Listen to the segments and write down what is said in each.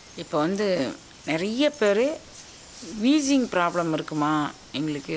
இப்போ வந்து நிறைய பேர் வீசிங் ப்ராப்ளம் இருக்குமா எங்களுக்கு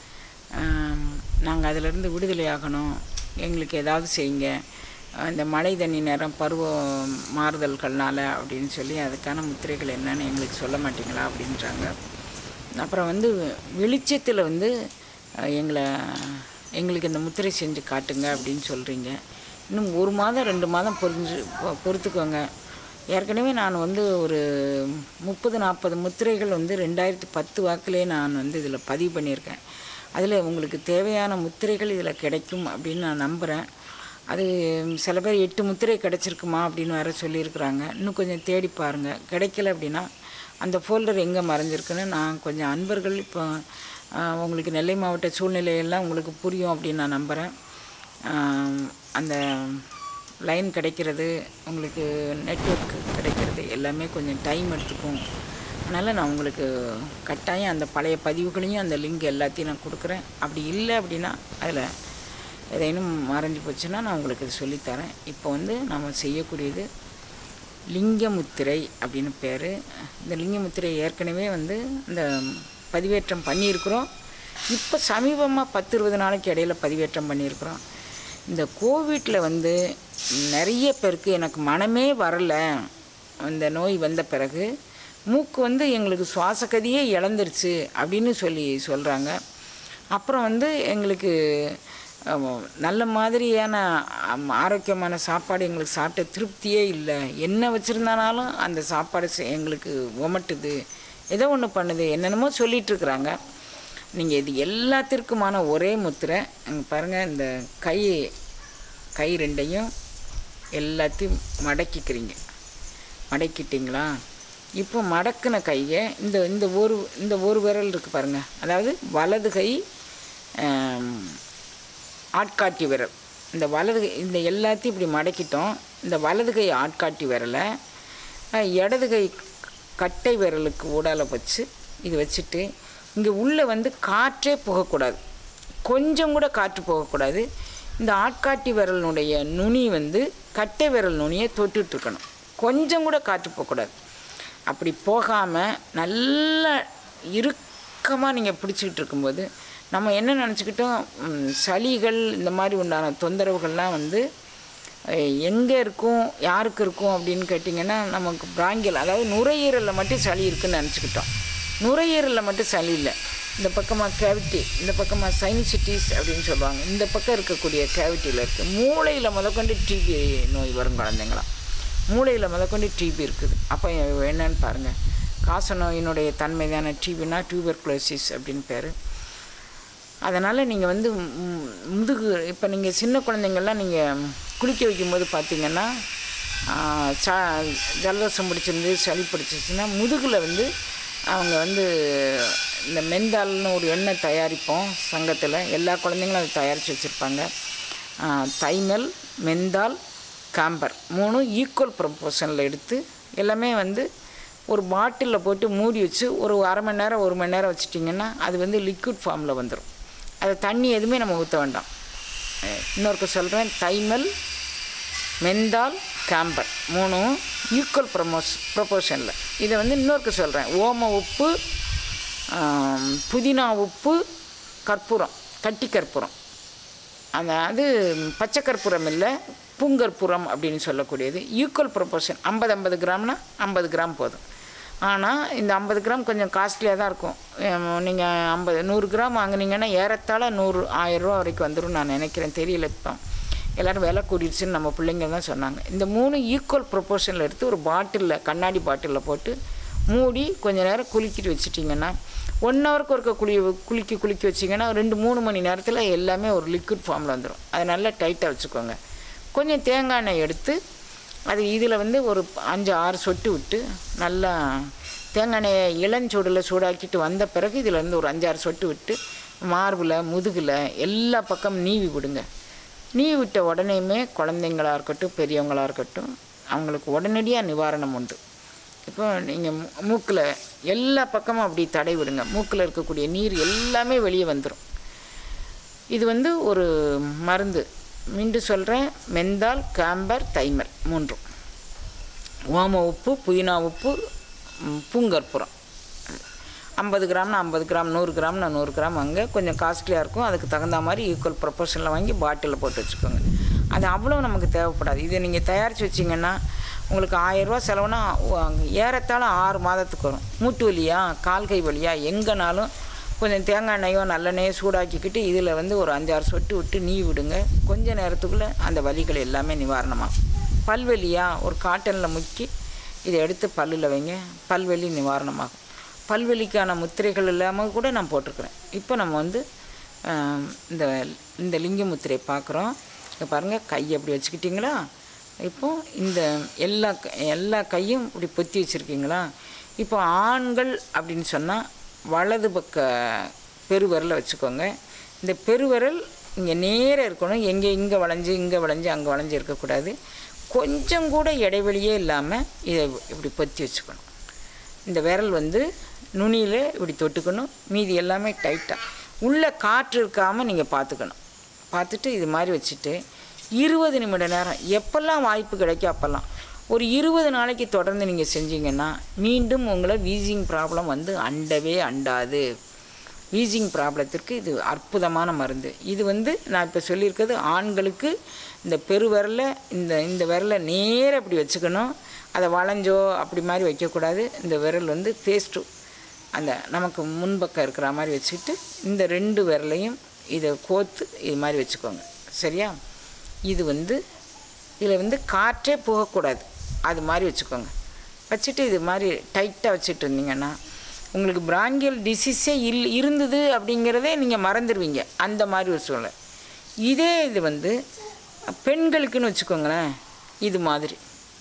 நாங்கள் அதிலிருந்து விடுதலை ஆகணும் எங்களுக்கு ஏதாவது செய்யுங்க அஹ் இந்த மழை தண்ணி நேரம் பருவ மாறுதல்கள்னால அப்படின்னு சொல்லி அதுக்கான முத்திரைகள் என்னன்னு எங்களுக்கு சொல்ல மாட்டீங்களா அப்படின்றாங்க அப்புறம் வந்து வெளிச்சத்தில் வந்து அஹ், எங்களை எங்களுக்கு இந்த முத்திரை செஞ்சு காட்டுங்க அப்படின்னு சொல்கிறீங்க இன்னும் ஒரு மாதம் ரெண்டு மாதம் பொறிஞ்சு பொ- பொறுத்துக்கோங்க ஏற்கனவே நான் வந்து ஒரு முப்பது நாற்பது முத்திரைகள் வந்து ரெண்டாயிரத்தி பத்து வாக்கிலே நான் வந்து இதில் பதிவு பண்ணியிருக்கேன் அதில் உங்களுக்கு தேவையான முத்திரைகள் இதில் கிடைக்கும் அப்படின்னு நான் நம்புகிறேன் அது சில பேர் எட்டு முத்திரை கிடச்சிருக்குமா அப்படின்னு வேற சொல்லியிருக்கிறாங்க இன்னும் கொஞ்சம் தேடி பாருங்கள் கிடைக்கல அப்படின்னா அந்த ஃபோல்டர் எங்கே மறைஞ்சிருக்குன்னு நான் கொஞ்சம் அன்பர்கள் இப்போ ஆஹ், உங்களுக்கு நெல்லை மாவட்ட சூழ்நிலையெல்லாம் உங்களுக்கு புரியும் அப்படின்னு நான் நம்புகிறேன் அந்த லைன் கிடைக்கிறது உங்களுக்கு நெட்வொர்க் கிடைக்கிறது எல்லாமே கொஞ்சம் டைம் எடுத்துக்கும் அதனால் நான் உங்களுக்கு கட்டாயம் அந்த பழைய பதிவுகளையும் அந்த லிங்க் எல்லாத்தையும் நான் கொடுக்குறேன் அப்படி இல்லை அப்படின்னா அதில் ஏதேனும் மறைஞ்சு போச்சுன்னா நான் உங்களுக்கு இது சொல்லித்தரேன் இப்போ வந்து நம்ம செய்யக்கூடியது லிங்கமுத்திரை அப்படின்னு பேர் இந்த லிங்கமுத்திரை ஏற்கனவே வந்து இந்த பதிவேற்றம் பண்ணியிருக்கிறோம் இப்போ சமீபமாக பத்து இருபது நாளைக்கு இடையில பதிவேற்றம் பண்ணியிருக்கிறோம் இந்த கோவிட்டில் வந்து நிறைய பேருக்கு எனக்கு மனமே வரல இந்த நோய் வந்த பிறகு மூக்கு வந்து எங்களுக்கு சுவாசக்கதியே இழந்துருச்சு அப்படின்னு சொல்லி சொல்கிறாங்க அப்புறம் வந்து எங்களுக்கு அஹ், நல்ல மாதிரியான அம், ஆரோக்கியமான சாப்பாடு எங்களுக்கு சாப்பிட்ட திருப்தியே இல்லை என்ன வச்சுருந்தானாலும் அந்த சாப்பாடு செ- எங்களுக்கு உமட்டுது ஏதோ ஒன்று பண்ணுது என்னென்னமோ சொல்லிட்டு இருக்கிறாங்க நீங்கள் இது எல்லாத்திற்குமான ஒரே முத்திரை அங்கே பாருங்கள் இந்த கை கை ரெண்டையும் எல்லாத்தையும் மடக்கிக்கிறீங்க மடக்கிட்டீங்களா இப்போ மடக்கின கையை இந்த இந்த ஒரு இந்த ஒரு விரல் இருக்குது பாருங்கள் அதாவது வலது கை ஆம், ஆட்காட்டி விரல் இந்த வலது கை இந்த எல்லாத்தையும் இப்படி மடக்கிட்டோம் இந்த வலது கை ஆட்காட்டி விரலை அஹ், இடது கை கட்டை விரலுக்கு ஊடால வச்சு இது வச்சுட்டு இங்கே உள்ளே வந்து காற்றே போகக்கூடாது கொஞ்சம் கூட காற்று போகக்கூடாது இந்த ஆட்காட்டி விரலினுடைய நுனி வந்து கட்டை விரல் நுனியை தொட்டுட்டு இருக்கணும் கொஞ்சம் கூட காற்று போகக்கூடாது அப்படி போகாமல் நல்லா இறுக்கமாக நீங்கள் பிடிச்சிக்கிட்டு இருக்கும்போது நம்ம என்ன நினச்சிக்கிட்டோம் ம், சளிகள் இந்த மாதிரி உண்டான தொந்தரவுகள்லாம் வந்து எங்கே இருக்கும் யாருக்கு இருக்கும் அப்படின்னு கேட்டிங்கன்னா நமக்கு பிராங்கியல் அதாவது நுரையீரலில் மட்டும் சளி இருக்குன்னு நினச்சிக்கிட்டோம் நுரையீரலில் மட்டும் சளி இல்லை இந்த பக்கமாக கேவிட்டி இந்த பக்கமாக சைனிசிட்டிஸ் அப்படின்னு சொல்லுவாங்க இந்த பக்கம் இருக்கக்கூடிய கேவிட்டியில் இருக்குது மூளையில் முதற்கொண்டு டிபி நோய் வரும் குழந்தைங்களாம் மூளையில் முதற்கொண்டு டிபி இருக்குது அப்போ என்னன்னு பாருங்கள் காச நோயினுடைய தன்மைதான டிபினா டியூபர்குலோசிஸ் அப்படின்னு பேர் அதனால் நீங்கள் வந்து ம், முதுகு இப்போ நீங்கள் சின்ன குழந்தைங்கள்லாம் நீங்கள் குளிக்க வைக்கும்போது பார்த்தீங்கன்னா ஆ, ச ஜலதோஷம் பிடிச்சிருந்து சளி பிடிச்சிச்சுன்னா முதுகில் வந்து அவங்க வந்து இந்த மெந்தால்னு ஒரு எண்ணெய் தயாரிப்போம் சங்கத்தில் எல்லா குழந்தைங்களும் அதை தயாரித்து வச்சுருப்பாங்க தைமல் மெந்தால் காம்பர் மூணும் ஈக்குவல் ப்ரொப்போர்ஷனில் எடுத்து எல்லாமே வந்து ஒரு பாட்டிலில் போட்டு மூடி வச்சு ஒரு அரை மணி நேரம் ஒரு மணி நேரம் வச்சிட்டிங்கன்னா அது வந்து லிக்விட் ஃபார்மில் வந்துடும் அது தண்ணி எதுவுமே நம்ம ஊற்ற வேண்டாம் அஹ் இன்னொருக்க சொல்கிறேன் தைமல் மெந்தால் காம்பர் மூணும் ஈக்குவல் ப்ரமோஸ் ப்ரொப்போர்ஷனில் இதை வந்து இன்னொருக்க சொல்கிறேன் ஓம உப்பு ஆம், புதினா உப்பு கற்பூரம் கட்டி கற்பூரம் அந்த அது பச்சை கற்பூரம் இல்லை பூங்கற்பூரம் அப்படின்னு சொல்லக்கூடியது ஈக்குவல் ப்ரொப்போர்ஷன் ஐம்பது ஐம்பது கிராம்னா ஐம்பது கிராம் போதும் ஆனால் இந்த ஐம்பது கிராம் கொஞ்சம் காஸ்ட்லியாக தான் இருக்கும் நீங்கள் ஐம்பது நூறு கிராம் வாங்குனீங்கன்னா ஏறத்தாழ நூறு ஆயிரரூவா வரைக்கும் வந்துடும் நான் நினைக்கிறேன் தெரியல இப்போ எல்லோரும் விலை கூடிடுச்சுன்னு நம்ம பிள்ளைங்க தான் சொன்னாங்க இந்த மூணு ஈக்குவல் ப்ரொப்போர்ஷனில் எடுத்து ஒரு பாட்டிலில் கண்ணாடி பாட்டிலில் போட்டு மூடி கொஞ்ச நேரம் குலுக்கிட்டு வச்சிட்டிங்கன்னா ஒன் ஹவருக்கு ஒருக்க குளி குலுக்கி குலுக்கி வச்சிங்கன்னா ரெண்டு மூணு மணி நேரத்தில் எல்லாமே ஒரு லிக்விட் ஃபார்மில் வந்துடும் அதை நல்லா டைட்டாக வச்சுக்கோங்க கொஞ்சம் தேங்காய் எண்ணெய் எடுத்து அது இதில் வந்து ஒரு அஞ்சு ஆறு சொட்டு விட்டு நல்லா தேங்காய் எண்ணெயை இளஞ்சூடில் சூடாக்கிட்டு வந்த பிறகு இதில் இருந்து ஒரு அஞ்சாறு சொட்டு விட்டு மார்பில் முதுகில் எல்லா பக்கம் நீவி விடுங்க நீவி விட்ட உடனேயுமே குழந்தைங்களா இருக்கட்டும் பெரியவங்களா இருக்கட்டும் அவங்களுக்கு உடனடியாக நிவாரணம் உண்டு இப்போ நீங்கள் மூக்கில் எல்லா பக்கமும் அப்படி தடை விடுங்க மூக்கில் இருக்கக்கூடிய நீர் எல்லாமே வெளியே வந்துடும் இது வந்து ஒரு மருந்து மீண்டும் சொல்கிறேன் மெந்தால் காம்பர் தைமர் மூன்றும் ஓம உப்பு புதினா உப்பு ம், பூங்கற்பூரம் ஐம்பது கிராம்னா ஐம்பது கிராம் நூறு கிராம்னா நூறு கிராம் வாங்க கொஞ்சம் காஸ்ட்லியாக இருக்கும் அதுக்கு தகுந்த மாதிரி ஈக்குவல் ப்ரொபோர்ஷனில் வாங்கி பாட்டிலில் போட்டு வச்சுக்கோங்க அது அவ்வளோ நமக்கு தேவைப்படாது இதை நீங்கள் தயாரித்து வச்சிங்கன்னா உங்களுக்கு ஆயரூவா செலவுனா உ- ஏறத்தாழ ஆறு மாதத்துக்கு வரும் மூட்டு வலியா கால் கை வலியா எங்கேனாலும் கொஞ்சம் தேங்காய் எண்ணெயோ நல்லெண்ணெயோ சூடாக்கிக்கிட்டு இதில் வந்து ஒரு அஞ்சாறு சொட்டு விட்டு நீ விடுங்க கொஞ்ச நேரத்துக்குள்ளே அந்த வலிகள் எல்லாமே நிவாரணமாகும் பல்வலியா ஒரு காட்டனில் முக்கி இதை எடுத்து பல்லில் வைங்க பல்வலி நிவாரணமாகும் பல்வலிக்கான முத்திரைகள் இல்லாமல் கூட நான் போட்டிருக்கிறேன் இப்போ நம்ம வந்து ஆம், இந்த இந்த லிங்க முத்திரை பார்க்குறோம் இங்கே பாருங்கள் கை அப்படி வச்சுக்கிட்டிங்களா இப்போ இந்த எல்லா க- எல்லா கையும் இப்படி பொத்தி வச்சுருக்கீங்களா இப்போ ஆண்கள் அப்படின்னு சொன்னால் வலது பக்க பெருவிரலை வச்சுக்கோங்க இந்த பெருவிரல் இங்கே நேராக இருக்கணும் எங்கே இங்கே வளைஞ்சு இங்கே வளைஞ்சு அங்கே வளைஞ்சு இருக்கக்கூடாது கொஞ்சம் கூட இடைவெளியே இல்லாமல் இதை இப்படி பொத்தி வச்சுக்கணும் இந்த விரல் வந்து நுனியில் இப்படி தொட்டுக்கணும் மீதி எல்லாமே டைட்டாக உள்ளே காற்று இருக்காமல் நீங்கள் பார்த்துக்கணும் பார்த்துட்டு இது மாதிரி வச்சுட்டு இருபது நிமிட நேரம் எப்பெல்லாம் வாய்ப்பு கிடைக்கும் அப்போல்லாம் ஒரு இருபது நாளைக்கு தொடர்ந்து நீங்கள் செஞ்சீங்கன்னா மீண்டும் உங்களை வீசிங் ப்ராப்ளம் வந்து அண்டவே அண்டாது வீசிங் ப்ராப்ளத்திற்கு இது அற்புதமான மருந்து இது வந்து நான் இப்போ சொல்லியிருக்கிறது ஆண்களுக்கு இந்த பெருவிரலை இந்த இந்த விரலை நேரா இப்படி வச்சுக்கணும் அதை வளைஞ்சோ அப்படி மாதிரி வைக்கக்கூடாது இந்த விரல் வந்து ஃபேஸ் டு அந்த நமக்கு முன்பக்கம் இருக்கிற மாதிரி வச்சுக்கிட்டு இந்த ரெண்டு விரலையும் இதை கோத்து இது மாதிரி வச்சுக்கோங்க சரியா இது வந்து இதில் வந்து காற்றே போகக்கூடாது அது மாதிரி வச்சுக்கோங்க வச்சுட்டு இது மாதிரி டைட்டாக வச்சுட்டு இருந்தீங்கன்னா உங்களுக்கு பிராங்கியல் டிசீஸே இல் இருந்தது அப்படிங்கிறதே நீங்கள் மறந்துடுவீங்க அந்த மாதிரி ஒரு சூழ்நிலை இதே இது வந்து பெண்களுக்குன்னு வச்சுக்கோங்களேன் இது மாதிரி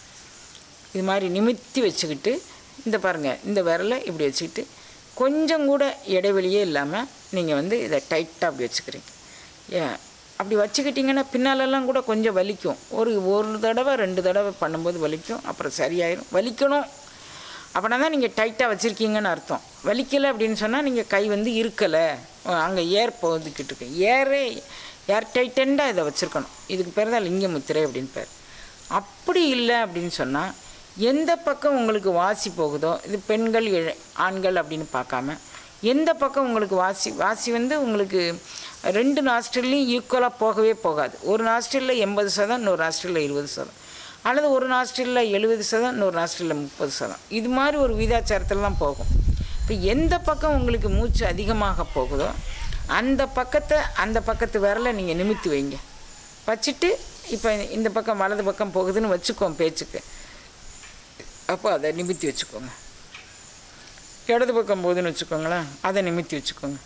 இது மாதிரி நிமித்தி வச்சுக்கிட்டு இந்த பாருங்கள் இந்த விரலை இப்படி வச்சுக்கிட்டு கொஞ்சம் கூட இடைவெளியே இல்லாமல் நீங்கள் வந்து இதை டைட்டாக அப்படி வச்சுக்கிறீங்க ஏன் அப்படி வச்சுக்கிட்டிங்கன்னா பின்னாலெல்லாம் கூட கொஞ்சம் வலிக்கும் ஒரு ஒரு தடவை ரெண்டு தடவை பண்ணும்போது வலிக்கும் அப்புறம் சரியாயிடும் வலிக்கணும் அப்படின்னா தான் நீங்கள் டைட்டாக வச்சுருக்கீங்கன்னு அர்த்தம் வலிக்கலை அப்படின்னு சொன்னால் நீங்கள் கை வந்து இருக்கலை அங்கே ஏர் போதுக்கிட்டு இருக்கு ஏரே ஏர் டைட்டண்டாக இதை வச்சுருக்கணும் இதுக்கு பேர் தான் லிங்க முத்திரை அப்படின்னு பேர் அப்படி இல்லை அப்படின்னு சொன்னால் எந்த பக்கம் உங்களுக்கு வாசி போகுதோ இது பெண்கள் இழ- ஆண்கள் அப்படின்னு பார்க்காம எந்த பக்கம் உங்களுக்கு வாசி வாசி வந்து உங்களுக்கு ரெண்டு நாஸ்டில்லையும் ஈக்குவலாக போகவே போகாது ஒரு நாஸ்டிலில் எண்பது சதம் இன்னொரு நாஸ்டிலில் இருபது சதம் அல்லது ஒரு நாஸ்டிலில் எழுபது சதம் இன்னொரு நாஸ்டிலில் முப்பது சதம் இது மாதிரி ஒரு விகிதாச்சாரத்தில் தான் போகும் இப்போ எந்த பக்கம் உங்களுக்கு மூச்சு அதிகமாக போகுதோ அந்த பக்கத்தை அந்த பக்கத்து விரலை நீங்கள் நிமித்தி வைங்க வச்சுட்டு இப்போ இந்த பக்கம் வலது பக்கம் போகுதுன்னு வச்சுக்கோம் பேச்சுக்கு அப்போ அதை நிமித்தி வச்சுக்கோங்க இடது பக்கம் போகுதுன்னு வச்சுக்கோங்களேன் அதை நிமித்தி வச்சுக்கோங்க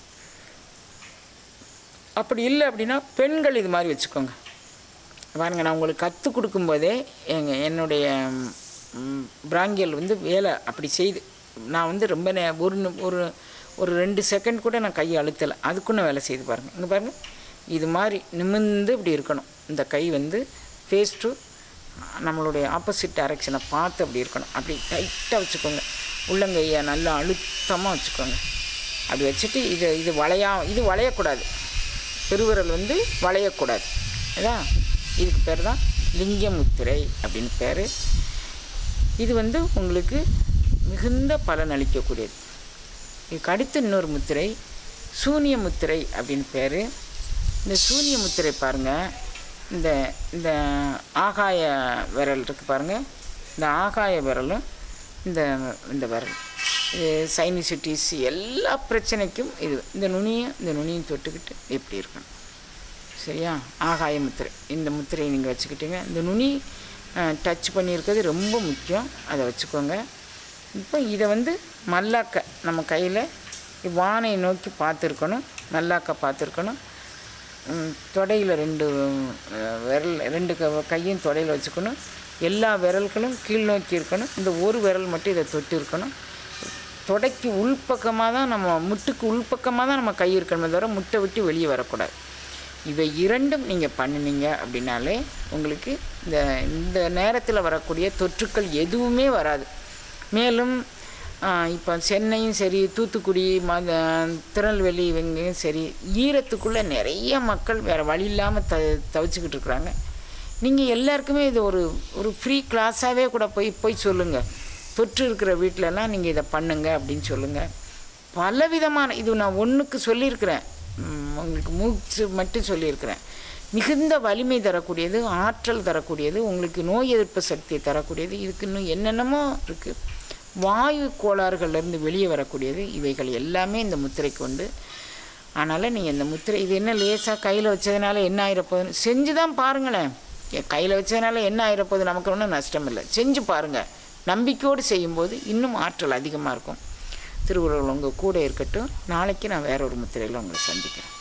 அப்படி இல்லை அப்படின்னா பெண்கள் இது மாதிரி வச்சுக்கோங்க பாருங்க நான் உங்களுக்கு கற்றுக் கொடுக்கும்போதே எங்கள் என்னுடைய ம், பிராங்கியல் வந்து வேலை அப்படி செய்து நான் வந்து ரொம்ப நே ஒரு நி- ஒரு ஒரு ரெண்டு செகண்ட் கூட நான் கையை அழுத்தலை அதுக்குன்னு வேலை செய்து பாருங்கள் இங்கே பாருங்கள் இது மாதிரி நிமிர்ந்து இப்படி இருக்கணும் இந்த கை வந்து ஃபேஸ் டு நம்மளுடைய ஆப்போசிட் டைரக்ஷனை பார்த்து அப்படி இருக்கணும் அப்படி டைட்டாக வச்சுக்கோங்க உள்ளங்கையை நல்லா அழுத்தமாக வச்சுக்கோங்க அப்படி வச்சுட்டு இது இது வளையா இது வளையக்கூடாது பெருவிரல் வந்து வளையக்கூடாது அதான் இதுக்கு பேர் தான் லிங்கமுத்திரை அப்படின்னு பேர் இது வந்து உங்களுக்கு மிகுந்த பலன் அளிக்கக்கூடியது இதுக்கு அடுத்து இன்னொரு முத்திரை சூனிய முத்திரை அப்படின்னு பேர் இந்த சூனிய முத்திரை பாருங்கள் இந்த இந்த ஆகாய விரல் இருக்குது பாருங்கள் இந்த ஆகாய விரலும் இந்த இந்த விரல் இது சைனிசிட்டிஸ் எல்லா பிரச்சனைக்கும் இது இந்த நுனியும் இந்த நுனியும் தொட்டுக்கிட்டு எப்படி இருக்கணும் சரியா ஆகாய முத்திரை இந்த முத்திரையை நீங்கள் வச்சுக்கிட்டீங்க இந்த நுனி டச் பண்ணியிருக்கிறது ரொம்ப முக்கியம் அதை வச்சுக்கோங்க இப்போ இதை வந்து மல்லாக்க நம்ம கையில் வானை நோக்கி பார்த்துருக்கணும் மல்லாக்க பார்த்துருக்கணும் தொடையில் ரெண்டு அஹ், விரல் ரெண்டு க- கையும் தொடையில் வச்சுக்கணும் எல்லா விரல்களும் கீழ் நோக்கி இருக்கணும் இந்த ஒரு விரல் மட்டும் இதை தொட்டு இருக்கணும் தொடைக்கு உள்பக்கமாக தான் நம்ம முட்டுக்கு உள்பக்கமாக தான் நம்ம கை இருக்கணுமே தவிர முட்டை விட்டு வெளியே வரக்கூடாது இவை இரண்டும் நீங்கள் பண்ணினீங்க அப்படின்னாலே உங்களுக்கு இந்த இந்த நேரத்தில் வரக்கூடிய தொற்றுக்கள் எதுவுமே வராது மேலும் இப்போ சென்னையும் சரி தூத்துக்குடி மத திருநெல்வேலி இவங்கயும் சரி ஈரத்துக்குள்ளே நிறைய மக்கள் வேறு வழி இல்லாமல் த தவிச்சுக்கிட்டு இருக்கிறாங்க நீங்கள் எல்லாருக்குமே இது ஒரு ஒரு ஃப்ரீ கிளாஸாகவே கூட போய் போய் சொல்லுங்கள் தொற்று இருக்கிற வீட்டிலலாம் நீங்கள் இதை பண்ணுங்க அப்படின்னு சொல்லுங்கள் பலவிதமான இது நான் ஒன்றுக்கு சொல்லியிருக்கிறேன் ம், உங்களுக்கு மூச்சு மட்டும் சொல்லியிருக்கிறேன் மிகுந்த வலிமை தரக்கூடியது ஆற்றல் தரக்கூடியது உங்களுக்கு நோய் எதிர்ப்பு சக்தியை தரக்கூடியது இதுக்கு இன்னும் என்னென்னமோ இருக்குது வாயு கோளாறுகள்லேருந்து வெளியே வரக்கூடியது இவைகள் எல்லாமே இந்த முத்திரைக்கு உண்டு அதனால் நீங்கள் இந்த முத்திரை இது என்ன லேசாக கையில் வச்சதுனால என்ன ஆயிரப்போகுதுன்னு செஞ்சு தான் பாருங்களேன் கையில் வச்சதுனால என்ன ஆயிரப்போகுது நமக்கு ஒன்றும் நஷ்டம் இல்லை செஞ்சு பாருங்கள் நம்பிக்கையோடு செய்யும்போது இன்னும் ஆற்றல் அதிகமாக இருக்கும் திருவுருள் உங்கள் கூட இருக்கட்டும் நாளைக்கு நான் வேற ஒரு முத்திரையில் உங்களை சந்திக்கிறேன்